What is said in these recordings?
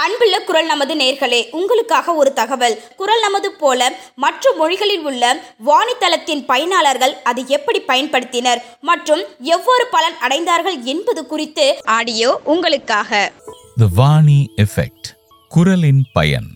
அன்புள்ள குரல் நமது நேர்களே உங்களுக்காக ஒரு தகவல் குரல் நமது போல மற்ற மொழிகளில் உள்ள வாணித்தளத்தின் பயனாளர்கள் அதை எப்படி பயன்படுத்தினர் மற்றும் எவ்வாறு பலன் அடைந்தார்கள் என்பது குறித்து ஆடியோ உங்களுக்காக த வாணி எஃபெக்ட் குரலின் பயன்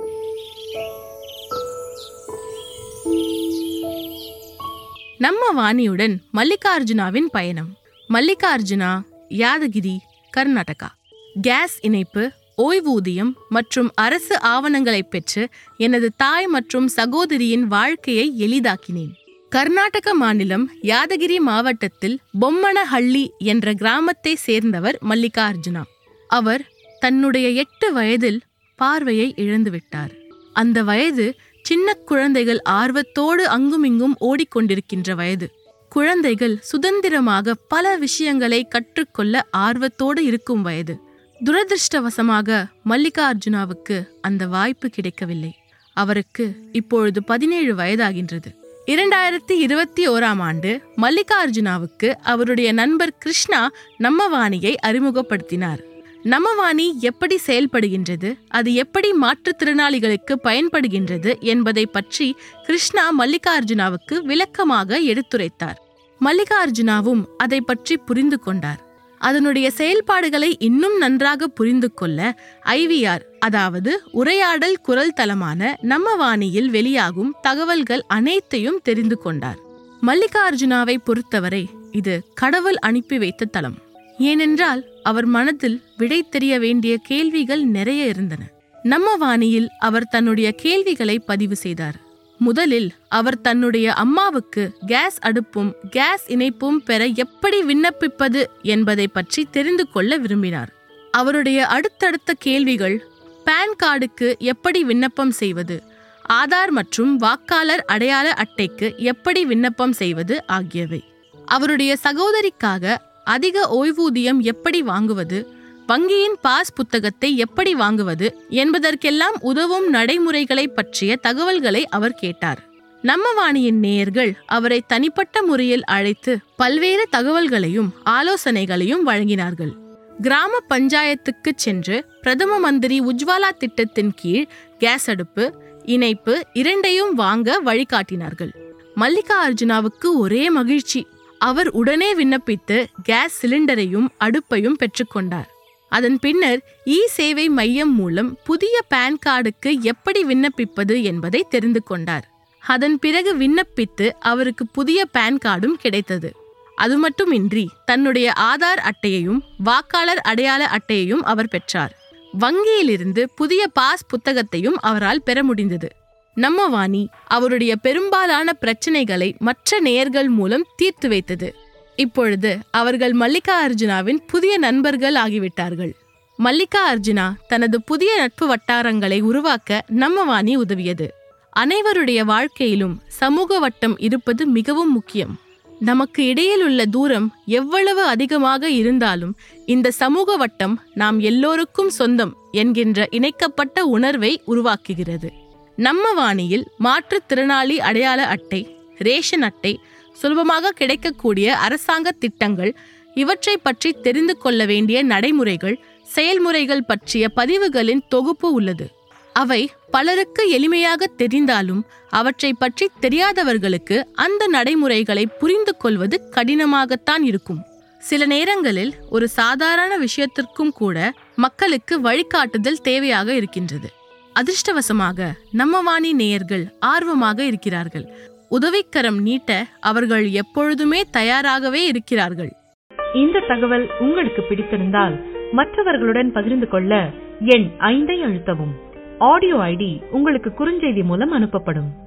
நம்ம வாணியுடன் மல்லிகார்ஜுனாவின் பயணம் மல்லிகார்ஜுனா யாதகிரி கர்நாடகா கேஸ் இணைப்பு ஓய்வூதியம் மற்றும் அரசு ஆவணங்களை பெற்று எனது தாய் மற்றும் சகோதரியின் வாழ்க்கையை எளிதாக்கினேன் கர்நாடக மாநிலம் யாதகிரி மாவட்டத்தில் பொம்மனஹள்ளி என்ற கிராமத்தை சேர்ந்தவர் மல்லிகார்ஜுனா அவர் தன்னுடைய எட்டு வயதில் பார்வையை இழந்துவிட்டார் அந்த வயது சின்ன குழந்தைகள் ஆர்வத்தோடு அங்குமிங்கும் ஓடிக்கொண்டிருக்கின்ற வயது குழந்தைகள் சுதந்திரமாக பல விஷயங்களை கற்றுக்கொள்ள ஆர்வத்தோடு இருக்கும் வயது துரதிருஷ்டவசமாக மல்லிகார்ஜுனாவுக்கு அந்த வாய்ப்பு கிடைக்கவில்லை அவருக்கு இப்பொழுது பதினேழு வயதாகின்றது இரண்டாயிரத்தி இருபத்தி ஓராம் ஆண்டு மல்லிகார்ஜுனாவுக்கு அவருடைய நண்பர் கிருஷ்ணா நம்மவாணியை அறிமுகப்படுத்தினார் நமவாணி எப்படி செயல்படுகின்றது அது எப்படி மாற்றுத்திறனாளிகளுக்கு பயன்படுகின்றது என்பதை பற்றி கிருஷ்ணா மல்லிகார்ஜுனாவுக்கு விளக்கமாக எடுத்துரைத்தார் மல்லிகார்ஜுனாவும் அதை பற்றி புரிந்து கொண்டார் அதனுடைய செயல்பாடுகளை இன்னும் நன்றாக புரிந்து கொள்ள ஐவிஆர் அதாவது உரையாடல் குரல் தளமான நம்ம வாணியில் வெளியாகும் தகவல்கள் அனைத்தையும் தெரிந்து கொண்டார் மல்லிகார்ஜுனாவை பொறுத்தவரை இது கடவுள் அனுப்பி வைத்த தளம் ஏனென்றால் அவர் மனதில் விடை தெரிய வேண்டிய கேள்விகள் நிறைய இருந்தன நம்ம வாணியில் அவர் தன்னுடைய கேள்விகளை பதிவு செய்தார் முதலில் அவர் தன்னுடைய அம்மாவுக்கு கேஸ் அடுப்பும் கேஸ் இணைப்பும் பெற எப்படி விண்ணப்பிப்பது என்பதை பற்றி தெரிந்து கொள்ள விரும்பினார் அவருடைய அடுத்தடுத்த கேள்விகள் பான் கார்டுக்கு எப்படி விண்ணப்பம் செய்வது ஆதார் மற்றும் வாக்காளர் அடையாள அட்டைக்கு எப்படி விண்ணப்பம் செய்வது ஆகியவை அவருடைய சகோதரிக்காக அதிக ஓய்வூதியம் எப்படி வாங்குவது வங்கியின் பாஸ் புத்தகத்தை எப்படி வாங்குவது என்பதற்கெல்லாம் உதவும் நடைமுறைகளை பற்றிய தகவல்களை அவர் கேட்டார் நம்ம வாணியின் நேயர்கள் அவரை தனிப்பட்ட முறையில் அழைத்து பல்வேறு தகவல்களையும் ஆலோசனைகளையும் வழங்கினார்கள் கிராம பஞ்சாயத்துக்கு சென்று பிரதம மந்திரி உஜ்வாலா திட்டத்தின் கீழ் கேஸ் அடுப்பு இணைப்பு இரண்டையும் வாங்க வழிகாட்டினார்கள் மல்லிகா அர்ஜுனாவுக்கு ஒரே மகிழ்ச்சி அவர் உடனே விண்ணப்பித்து கேஸ் சிலிண்டரையும் அடுப்பையும் பெற்றுக்கொண்டார் அதன் பின்னர் இ சேவை மையம் மூலம் புதிய பான் கார்டுக்கு எப்படி விண்ணப்பிப்பது என்பதை தெரிந்து கொண்டார் அதன் பிறகு விண்ணப்பித்து அவருக்கு புதிய பான் கார்டும் கிடைத்தது அது மட்டுமின்றி தன்னுடைய ஆதார் அட்டையையும் வாக்காளர் அடையாள அட்டையையும் அவர் பெற்றார் வங்கியிலிருந்து புதிய பாஸ் புத்தகத்தையும் அவரால் பெற முடிந்தது நம்ம வாணி அவருடைய பெரும்பாலான பிரச்சனைகளை மற்ற நேயர்கள் மூலம் தீர்த்து வைத்தது இப்பொழுது அவர்கள் மல்லிகா அர்ஜுனாவின் புதிய நண்பர்கள் ஆகிவிட்டார்கள் மல்லிகா அர்ஜுனா தனது புதிய நட்பு வட்டாரங்களை உருவாக்க நம்ம வாணி உதவியது அனைவருடைய வாழ்க்கையிலும் சமூக வட்டம் இருப்பது மிகவும் முக்கியம் நமக்கு இடையில் உள்ள தூரம் எவ்வளவு அதிகமாக இருந்தாலும் இந்த சமூக வட்டம் நாம் எல்லோருக்கும் சொந்தம் என்கின்ற இணைக்கப்பட்ட உணர்வை உருவாக்குகிறது நம்ம வாணியில் மாற்றுத்திறனாளி அடையாள அட்டை ரேஷன் அட்டை சுலபமாக கிடைக்கக்கூடிய அரசாங்க திட்டங்கள் இவற்றை பற்றி தெரிந்து கொள்ள வேண்டிய நடைமுறைகள் செயல்முறைகள் பற்றிய பதிவுகளின் தொகுப்பு உள்ளது அவை பலருக்கு எளிமையாக தெரிந்தாலும் அவற்றை பற்றி தெரியாதவர்களுக்கு அந்த நடைமுறைகளை புரிந்து கொள்வது கடினமாகத்தான் இருக்கும் சில நேரங்களில் ஒரு சாதாரண விஷயத்திற்கும் கூட மக்களுக்கு வழிகாட்டுதல் தேவையாக இருக்கின்றது அதிர்ஷ்டவசமாக நம்ம வாணி நேயர்கள் ஆர்வமாக இருக்கிறார்கள் உதவிக்கரம் நீட்ட அவர்கள் எப்பொழுதுமே தயாராகவே இருக்கிறார்கள் இந்த தகவல் உங்களுக்கு பிடித்திருந்தால் மற்றவர்களுடன் பகிர்ந்து கொள்ள எண் ஐந்தை அழுத்தவும் ஆடியோ ஐடி உங்களுக்கு குறுஞ்செய்தி மூலம் அனுப்பப்படும்